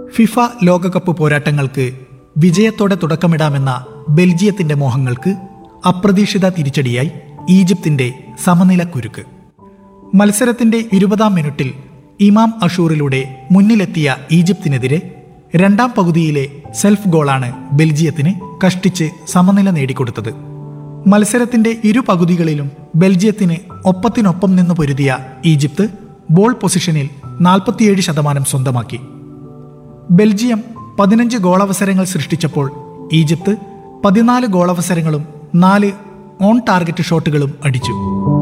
FIFA ലോകകപ്പ് പോരാട്ടങ്ങൾക്ക് വിജയത്തോടെ തുടക്കമിടാമെന്ന ബെൽജിയത്തിന്റെ മോഹങ്ങൾക്ക് അപ്രതീക്ഷിത തിരിച്ചടിയായി ഈജിപ്തിന്റെ സമനില കുരുക്ക് മത്സരത്തിന്റെ ഇരുപതാം മിനിറ്റിൽ ഇമാം അഷൂറിലൂടെ മുന്നിലെത്തിയ ഈജിപ്തിനെതിരെ രണ്ടാം പകുതിയിലെ സെൽഫ് ഗോളാണ് ബെൽജിയത്തിന് കഷ്ടിച്ച് സമനില നേടിക്കൊടുത്തത് മത്സരത്തിന്റെ ഇരു പകുതികളിലും ബെൽജിയത്തിന് ഒപ്പത്തിനൊപ്പം നിന്ന് പൊരുതിയ ഈജിപ്ത് ബോൾ പൊസിഷനിൽ നാൽപ്പത്തിയേഴ് ശതമാനം സ്വന്തമാക്കി ബെൽജിയം പതിനഞ്ച് ഗോളവസരങ്ങൾ സൃഷ്ടിച്ചപ്പോൾ ഈജിപ്ത് പതിനാല് ഗോളവസരങ്ങളും നാല് ഓൺ ടാർഗറ്റ് ഷോട്ടുകളും അടിച്ചു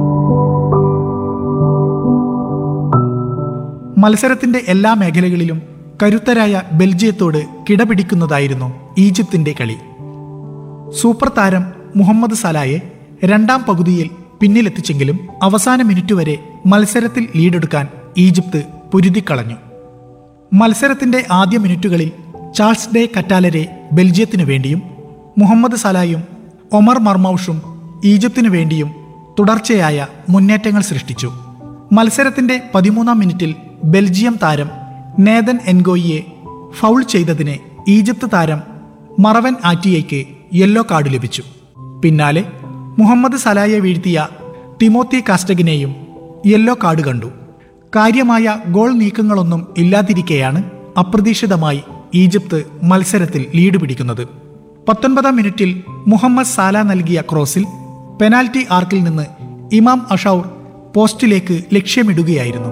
മത്സരത്തിന്റെ എല്ലാ മേഖലകളിലും കരുത്തരായ ബെൽജിയത്തോട് കിടപിടിക്കുന്നതായിരുന്നു ഈജിപ്തിന്റെ കളി സൂപ്പർ താരം മുഹമ്മദ് സലായെ രണ്ടാം പകുതിയിൽ പിന്നിലെത്തിച്ചെങ്കിലും അവസാന മിനിറ്റ് വരെ മത്സരത്തിൽ ലീഡെടുക്കാൻ ഈജിപ്ത് പൊരുതിക്കളഞ്ഞു മത്സരത്തിന്റെ ആദ്യ മിനിറ്റുകളിൽ ചാൾസ് ഡേ കറ്റാലരെ ബെൽജിയത്തിനു വേണ്ടിയും മുഹമ്മദ് സലായും ഒമർ മർമൌഷും ഈജിപ്തിനു വേണ്ടിയും തുടർച്ചയായ മുന്നേറ്റങ്ങൾ സൃഷ്ടിച്ചു മത്സരത്തിന്റെ പതിമൂന്നാം മിനിറ്റിൽ ബെൽജിയം താരം നേതൻ എൻഗോയിയെ ഫൗൾ ചെയ്തതിന് ഈജിപ്ത് താരം മറവൻ ആറ്റിയയ്ക്ക് യെല്ലോ കാർഡ് ലഭിച്ചു പിന്നാലെ മുഹമ്മദ് സലായെ വീഴ്ത്തിയ തിമോത്തി കാസ്റ്റഗിനെയും യെല്ലോ കാർഡ് കണ്ടു കാര്യമായ ഗോൾ നീക്കങ്ങളൊന്നും ഇല്ലാതിരിക്കെയാണ് അപ്രതീക്ഷിതമായി ഈജിപ്ത് മത്സരത്തിൽ ലീഡ് പിടിക്കുന്നത് പത്തൊൻപതാം മിനിറ്റിൽ മുഹമ്മദ് സാല നൽകിയ ക്രോസിൽ പെനാൽറ്റി ആർക്കിൽ നിന്ന് ഇമാം അഷൌർ പോസ്റ്റിലേക്ക് ലക്ഷ്യമിടുകയായിരുന്നു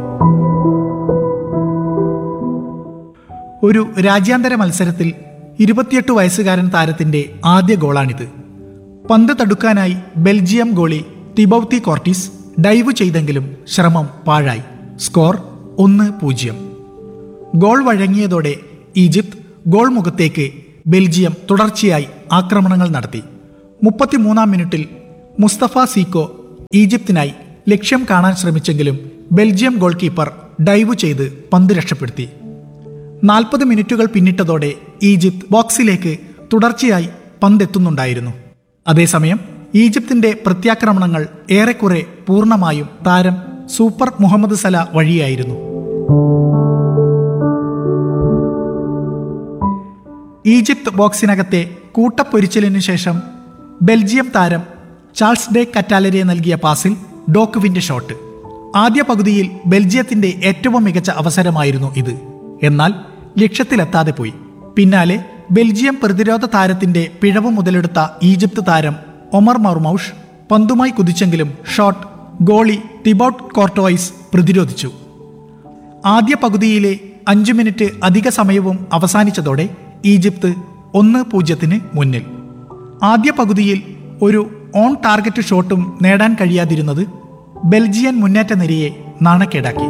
ഒരു രാജ്യാന്തര മത്സരത്തിൽ ഇരുപത്തിയെട്ട് വയസ്സുകാരൻ താരത്തിന്റെ ആദ്യ ഗോളാണിത് പന്ത് തടുക്കാനായി Belgium goalie Thibaut Courtois dive ചെയ്തെങ്കിലും ശ്രമം പാഴായി സ്കോർ ഒന്ന് പൂജ്യം ഗോൾ വഴങ്ങിയതോടെ ഈജിപ്ത് ഗോൾ മുഖത്തേക്ക് ബെൽജിയം തുടർച്ചയായി ആക്രമണങ്ങൾ നടത്തി മുപ്പത്തിമൂന്നാം മിനിറ്റിൽ മുസ്തഫ സീക്കോ ഈജിപ്തിനായി ലക്ഷ്യം കാണാൻ ശ്രമിച്ചെങ്കിലും ബെൽജിയം ഗോൾ കീപ്പർ ഡൈവ് ചെയ്ത് പന്ത് രക്ഷപ്പെടുത്തി നാൽപ്പത് മിനിറ്റുകൾ പിന്നിട്ടതോടെ ഈജിപ്ത് ബോക്സിലേക്ക് തുടർച്ചയായി പന്തെത്തുന്നുണ്ടായിരുന്നു അതേസമയം ഈജിപ്തിന്റെ പ്രത്യാക്രമണങ്ങൾ ഏറെക്കുറെ പൂർണ്ണമായും താരം സൂപ്പർ മുഹമ്മദ് സല വഴിയായിരുന്നു ഈജിപ്ത് ബോക്സിനകത്തെ കൂട്ടപ്പൊരിച്ചലിനു ശേഷം ബെൽജിയം താരം ചാൾസ് ഡേ കറ്റാലരെ നൽകിയ പാസിൽ ഡോക്കുവിന്റെ ഷോട്ട് ആദ്യ പകുതിയിൽ ബെൽജിയത്തിന്റെ ഏറ്റവും മികച്ച അവസരമായിരുന്നു ഇത് എന്നാൽ ലക്ഷ്യത്തിലെത്താതെ പോയി പിന്നാലെ ബെൽജിയം പ്രതിരോധ താരത്തിന്റെ പിഴവ് മുതലെടുത്ത ഈജിപ്ത് താരം ഒമർ മർമൌഷ് പന്തുമായി കുതിച്ചെങ്കിലും ഷോട്ട് ഗോളി തിബൌട്ട് കോർട്ടോയിസ് പ്രതിരോധിച്ചു ആദ്യ പകുതിയിലെ അഞ്ചു മിനിറ്റ് അധിക സമയവും അവസാനിച്ചതോടെ ഈജിപ്ത് ഒന്ന് പൂജ്യത്തിന് മുന്നിൽ ആദ്യ പകുതിയിൽ ഒരു ഓൺ ടാർഗറ്റ് ഷോട്ടും നേടാൻ കഴിയാതിരുന്നത് ബെൽജിയൻ മുന്നേറ്റ നിരയെ നാണക്കേടാക്കി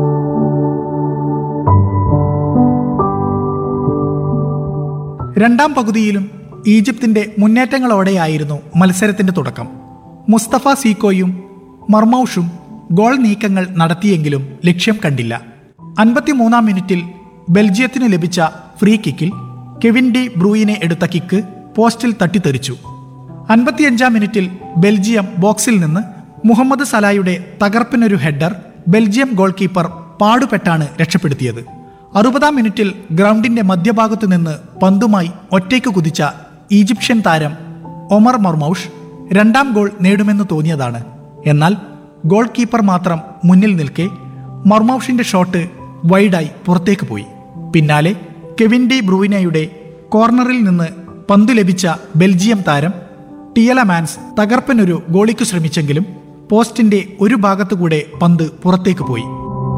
രണ്ടാം പകുതിയിലും ഈജിപ്തിന്റെ മുന്നേറ്റങ്ങളോടെയായിരുന്നു മത്സരത്തിന്റെ തുടക്കം മുസ്തഫ സീക്കോയും മർമൌഷും ഗോൾ നീക്കങ്ങൾ നടത്തിയെങ്കിലും ലക്ഷ്യം കണ്ടില്ല അൻപത്തിമൂന്നാം മിനിറ്റിൽ ബെൽജിയത്തിന് ലഭിച്ച ഫ്രീ കിക്കിൽ കെവിൻ ഡി ബ്രൂയിനെ എടുത്ത കിക്ക് പോസ്റ്റിൽ തട്ടിത്തെറിച്ചു അൻപത്തിയഞ്ചാം മിനിറ്റിൽ ബെൽജിയം ബോക്സിൽ നിന്ന് മുഹമ്മദ് സലായുടെ തകർപ്പിനൊരു ഹെഡർ ബെൽജിയം ഗോൾ കീപ്പർ പാടുപെട്ടാണ് രക്ഷപ്പെടുത്തിയത് അറുപതാം മിനിറ്റിൽ ഗ്രൗണ്ടിന്റെ മധ്യഭാഗത്തു നിന്ന് പന്തുമായി ഒറ്റയ്ക്ക് കുതിച്ച ഈജിപ്ഷ്യൻ താരം ഒമർ മർമൌഷ് രണ്ടാം ഗോൾ നേടുമെന്ന് തോന്നിയതാണ് എന്നാൽ ഗോൾ കീപ്പർ മാത്രം മുന്നിൽ നിൽക്കെ മർമൌഷിന്റെ ഷോട്ട് വൈഡായി പുറത്തേക്ക് പോയി പിന്നാലെ കെവിൻ ഡി ബ്രൂയിനയുടെ കോർണറിൽ നിന്ന് പന്ത് ലഭിച്ച ബെൽജിയം താരം ടിയലമാൻസ് തകർപ്പനൊരു ഗോളിക്ക് ശ്രമിച്ചെങ്കിലും പോസ്റ്റിന്റെ ഒരു ഭാഗത്തുകൂടെ പന്ത് പുറത്തേക്ക് പോയി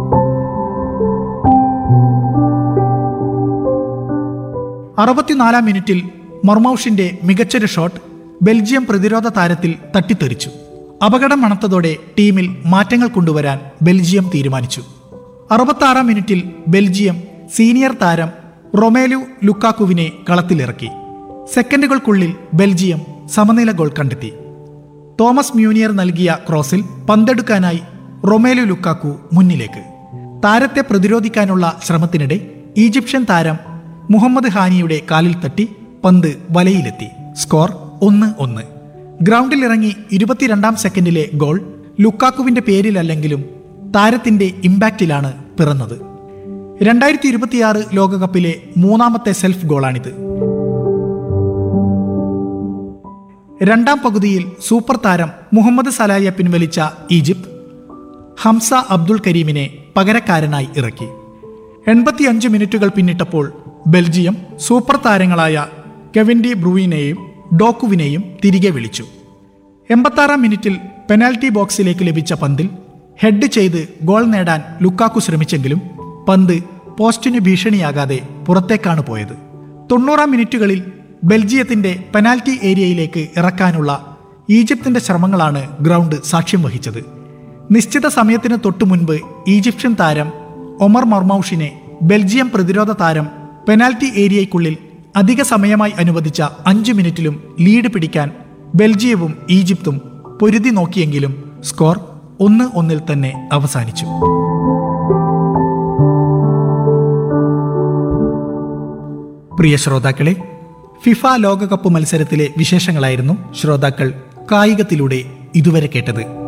അറുപത്തിനാലാം മിനിറ്റിൽ മർമൌഷിന്റെ മികച്ചൊരു ഷോട്ട് ബെൽജിയം പ്രതിരോധ താരത്തിൽ തട്ടിത്തെറിച്ചു അപകടം മണത്തതോടെ ടീമിൽ മാറ്റങ്ങൾ കൊണ്ടുവരാൻ ബെൽജിയം തീരുമാനിച്ചു അറുപത്താറാം മിനിറ്റിൽ ബെൽജിയം സീനിയർ താരം റൊമേലു ലുക്കാക്കുവിനെ കളത്തിലിറക്കി സെക്കൻഡുകൾക്കുള്ളിൽ ബെൽജിയം സമനില ഗോൾ കണ്ടെത്തി തോമസ് മ്യൂനിയർ നൽകിയ ക്രോസിൽ പന്തെടുക്കാനായി റൊമേലു ലുക്കാക്കു മുന്നിലേക്ക് താരത്തെ പ്രതിരോധിക്കാനുള്ള ശ്രമത്തിനിടെ ഈജിപ്ഷ്യൻ താരം മുഹമ്മദ് ഹാനിയുടെ കാലിൽ തട്ടി പന്ത് വലയിലെത്തി സ്കോർ ഒന്ന് ഒന്ന് ഗ്രൗണ്ടിൽ ഇറങ്ങി ഇരുപത്തിരണ്ടാം സെക്കൻഡിലെ ഗോൾ ലുക്കാക്കുവിന്റെ പേരിലല്ലെങ്കിലും താരത്തിന്റെ ഇമ്പാക്റ്റിലാണ് പിറന്നത് രണ്ടായിരത്തി ഇരുപത്തിയാറ് ലോകകപ്പിലെ മൂന്നാമത്തെ സെൽഫ് ഗോളാണിത് രണ്ടാം പകുതിയിൽ സൂപ്പർ താരം മുഹമ്മദ് സലായെ പിൻവലിച്ച ഈജിപ്ത് ഹംസ അബ്ദുൾ കരീമിനെ പകരക്കാരനായി ഇറക്കി എൺപത്തിയഞ്ച് മിനിറ്റുകൾ പിന്നിട്ടപ്പോൾ ബെൽജിയം സൂപ്പർ താരങ്ങളായ കെവിൻ ഡി ബ്രൂയിനെയും ഡോക്കുവിനെയും തിരികെ വിളിച്ചു എൺപത്താറാം മിനിറ്റിൽ പെനാൽറ്റി ബോക്സിലേക്ക് ലഭിച്ച പന്തിൽ ഹെഡ് ചെയ്ത് ഗോൾ നേടാൻ ലുക്കാക്കു ശ്രമിച്ചെങ്കിലും പന്ത് പോസ്റ്റിന് ഭീഷണിയാകാതെ പുറത്തേക്കാണ് പോയത് തൊണ്ണൂറാം മിനിറ്റുകളിൽ ബെൽജിയത്തിന്റെ പെനാൽറ്റി ഏരിയയിലേക്ക് ഇറക്കാനുള്ള ഈജിപ്തിന്റെ ശ്രമങ്ങളാണ് ഗ്രൗണ്ട് സാക്ഷ്യം വഹിച്ചത് നിശ്ചിത സമയത്തിന് തൊട്ടു മുൻപ് ഈജിപ്ഷ്യൻ താരം ഒമർ മർമൌഷിനെ ബെൽജിയം പ്രതിരോധ താരം പെനാൽറ്റി ഏരിയയ്ക്കുള്ളിൽ അധിക സമയമായി അനുവദിച്ച അഞ്ചു മിനിറ്റിലും ലീഡ് പിടിക്കാൻ ബെൽജിയവും ഈജിപ്തും പൊരുതി നോക്കിയെങ്കിലും സ്കോർ ഒന്ന് ഒന്നിൽ തന്നെ അവസാനിച്ചു പ്രിയ ശ്രോതാക്കളെ ഫിഫ ലോകകപ്പ് മത്സരത്തിലെ വിശേഷങ്ങളായിരുന്നു ശ്രോതാക്കൾ കായികത്തിലൂടെ ഇതുവരെ കേട്ടത്